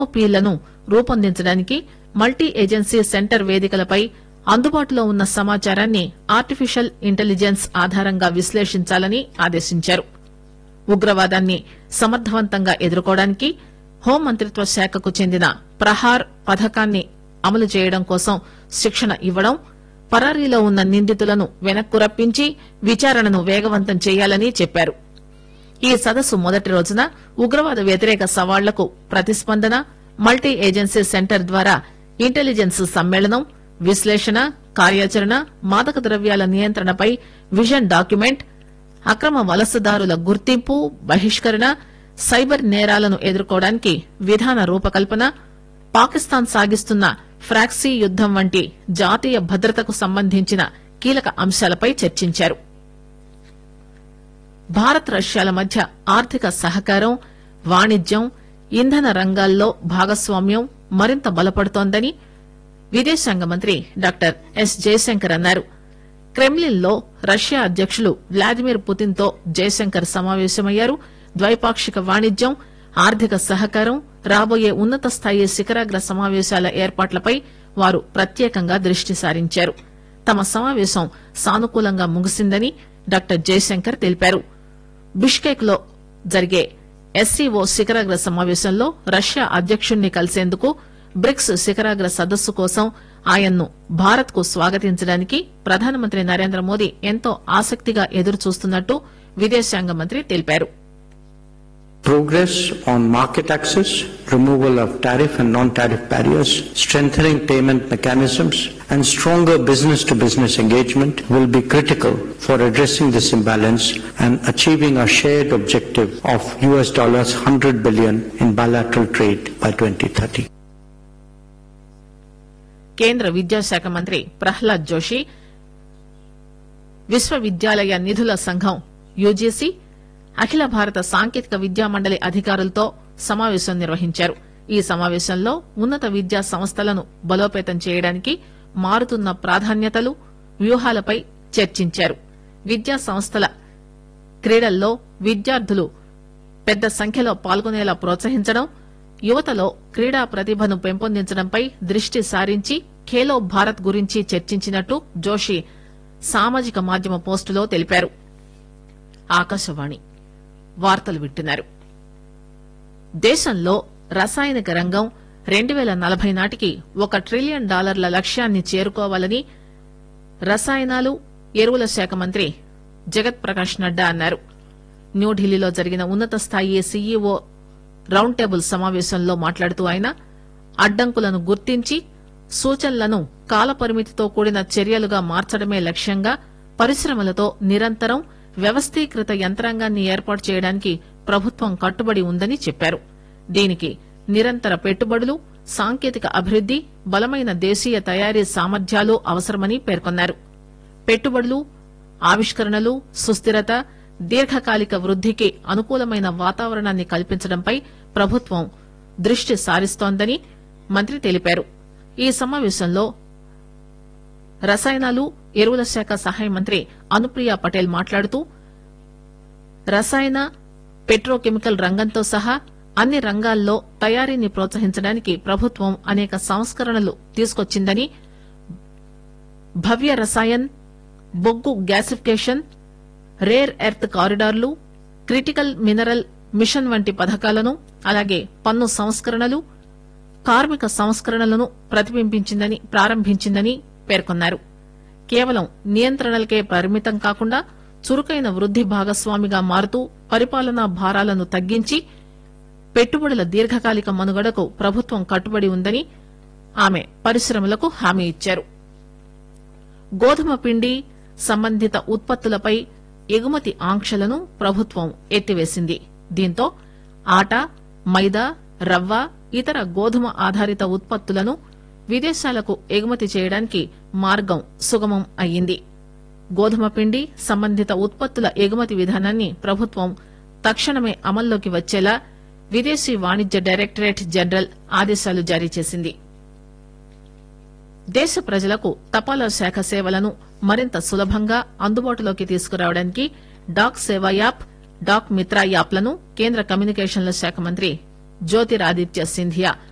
పీలను రూపొందించడానికి multi agency centre వేదికలపై అందుబాటులో ఉన్న సమాచారాన్ని ఆర్టిఫిషియల్ ఇంటెలిజెన్స్ ఆధారంగా విశ్లేషించాలని ఆదేశించారు ఉగ్రవాదాన్ని సమర్థవంతంగా ఎదుర్కోవడానికి హోంమంత్రిత్వ శాఖకు చెందిన ప్రహార్ పథకాన్ని అమలు చేయడం కోసం శిక్షణ ఇవ్వడం పరారీలో ఉన్న నిందితులను వెనక్కు రప్పించి విచారణను వేగవంతం చేయాలని చెప్పారు ఈ సదస్సు మొదటి రోజున ఉగ్రవాద వ్యతిరేక సవాళ్లకు ప్రతిస్పందన మల్టీ ఏజెన్సీ సెంటర్ ద్వారా ఇంటెలిజెన్స్ సమ్మేళనం విశ్లేషణ కార్యాచరణ మాదక ద్రవ్యాల నియంత్రణపై విజన్ డాక్యుమెంట్ అక్రమ వలసదారుల గుర్తింపు బహిష్కరణ సైబర్ నేరాలను ఎదుర్కోవడానికి విధాన రూపకల్పన పాకిస్తాన్ సాగిస్తున్న ఫ్రాక్సీ యుద్దం వంటి జాతీయ భద్రతకు సంబంధించిన కీలక అంశాలపై చర్చించారు భారత్ రష్యాల మధ్య ఆర్థిక సహకారం వాణిజ్యం ఇంధన రంగాల్లో భాగస్వామ్యం మరింత బలపడుతోందని విదేశాంగ మంత్రి డాక్టర్ ఎస్ జయశంకర్ అన్నారు క్రెమ్లిన్ లో రష్యా అధ్యకులు వ్లాదిమిర్ పుతిన్ తో జయశంకర్ సమావేశమయ్యారు ద్వైపాక్షిక వాణిజ్యం ఆర్థిక సహకారం రాబోయే ఉన్నత స్థాయి శిఖరాగ్ర సమావేశాల ఏర్పాట్లపై వారు ప్రత్యేకంగా దృష్టి సారించారు తమ సమావేశం సానుకూలంగా ముగిసిందని డాక్టర్ జయశంకర్ తెలిపారు బిష్కెక్ లో జరిగే ఎస్సీఓ శిఖరాగ్ర సమావేశంలో రష్యా అధ్యకుణ్ణి కలిసేందుకు బ్రిక్స్ శిఖరాగ్ర సదస్సు కోసం ఆయన్ను భారత్ కు స్వాగతించడానికి ప్రధానమంత్రి నరేంద్ర మోదీ ఎంతో ఆసక్తిగా ఎదురుచూస్తున్నట్టు విదేశాంగ మంత్రి తెలిపారు Progress on market access, removal of tariff and non-tariff barriers, strengthening payment mechanisms, and stronger business-to-business engagement will be critical for addressing this imbalance and achieving our shared objective of US dollars 100 billion in bilateral trade by 2030. కేంద్ర విద్యాశాఖ మంత్రి ప్రహ్లాద్ జోషి విశ్వవిద్యాలయ నిధుల సంఘం UGC అఖిల భారత సాంకేతిక విద్యా మండలి అధికారులతో సమావేశం నిర్వహించారు ఈ సమావేశంలో ఉన్నత విద్యా సంస్థలను బలోపేతం చేయడానికి మారుతున్న ప్రాధాన్యతలు వ్యూహాలపై చర్చించారు విద్యా సంస్థల క్రీడల్లో విద్యార్థులు పెద్ద సంఖ్యలో పాల్గొనేలా ప్రోత్సహించడం యువతలో క్రీడా ప్రతిభను పెంపొందించడంపై దృష్టి సారించి ఖేలో భారత్ గురించి చర్చించినట్టు జోషి సామాజిక మాధ్యమ పోస్టులో తెలిపారు ఆకాశవాణి వార్తలు వింటున్నారు దేశంలో రసాయనిక రంగం రెండు పేల నలభై నాటికి ఒక ట్రిలియన్ డాలర్ల లక్ష్యాన్ని చేరుకోవాలని రసాయనాలు ఎరువుల శాఖ మంత్రి జగత్ ప్రకాష్ నడ్డా అన్నారు న్యూఢిల్లీలో జరిగిన ఉన్నత స్థాయి సీఈఓ రౌండ్ టేబుల్ సమావేశంలో మాట్లాడుతూ ఆయన అడ్డంకులను గుర్తించి సూచనలను కాలపరిమితితో కూడిన చర్యలుగా మార్చడమే లక్ష్యంగా పరిశ్రమలతో నిరంతరం వ్యవస్థీకృత యంత్రాంగాన్ని ఏర్పాటు చేయడానికి ప్రభుత్వం కట్టుబడి ఉందని చెప్పారు దీనికి నిరంతర పెట్టుబడులు సాంకేతిక అభివృద్ది బలమైన దేశీయ తయారీ సామర్థ్యాలు అవసరమని పేర్కొన్నారు పెట్టుబడులు ఆవిష్కరణలు సుస్థిరత దీర్ఘకాలిక వృద్దికి అనుకూలమైన వాతావరణాన్ని కల్పించడంపై ప్రభుత్వం దృష్టి సారిస్తోందని మంత్రి తెలిపారు ఈ సమావేశంలో రసాయనాలు ఎరువుల శాఖ సహాయ మంత్రి అనుప్రియ పటేల్ మాట్లాడుతూ రసాయన పెట్రోకెమికల్ రంగంతో సహా అన్ని రంగాల్లో తయారీని ప్రోత్సహించడానికి ప్రభుత్వం అనేక సంస్కరణలు తీసుకొచ్చిందని భవ్య రసాయన్ బొగ్గు గ్యాసిఫికేషన్ రేర్ ఎర్త్ కారిడార్లు క్రిటికల్ మినరల్ మిషన్ వంటి పథకాలను అలాగే పన్ను సంస్కరణలు కార్మిక సంస్కరణలను ప్రతిబింబించిందని ప్రారంభించిందని పేర్కొన్నారు కేవలం నియంత్రణలకే పరిమితం కాకుండా చురుకైన వృద్ది భాగస్వామిగా మారుతూ పరిపాలనా భారాలను తగ్గించి పెట్టుబడుల దీర్ఘకాలిక మనుగడకు ప్రభుత్వం కట్టుబడి ఉందని ఆమె పరిశ్రమలకు హామీ ఇచ్చారు గోధుమ పిండి సంబంధిత ఉత్పత్తులపై ఎగుమతి ఆంక్షలను ప్రభుత్వం ఎత్తివేసింది దీంతో ఆట మైదా రవ్వ ఇతర గోధుమ ఆధారిత ఉత్పత్తులను విదేశాలకు ఎగుమతి చేయడానికి మార్గం సుగమం అయ్యింది గోధుమ పిండి సంబంధిత ఉత్పత్తుల ఎగుమతి విధానాన్ని ప్రభుత్వం తక్షణమే అమల్లోకి వచ్చేలా విదేశీ వాణిజ్య డైరెక్టరేట్ జనరల్ ఆదేశాలు జారీ చేసింది దేశ ప్రజలకు తపాలా శాఖ సేవలను మరింత సులభంగా అందుబాటులోకి తీసుకురావడానికి డాక్ సేవా యాప్ డాక్ మిత్రా యాప్లను కేంద్ర కమ్యూనికేషన్ల శాఖ మంత్రి జ్యోతిరాదిత్య సింధియా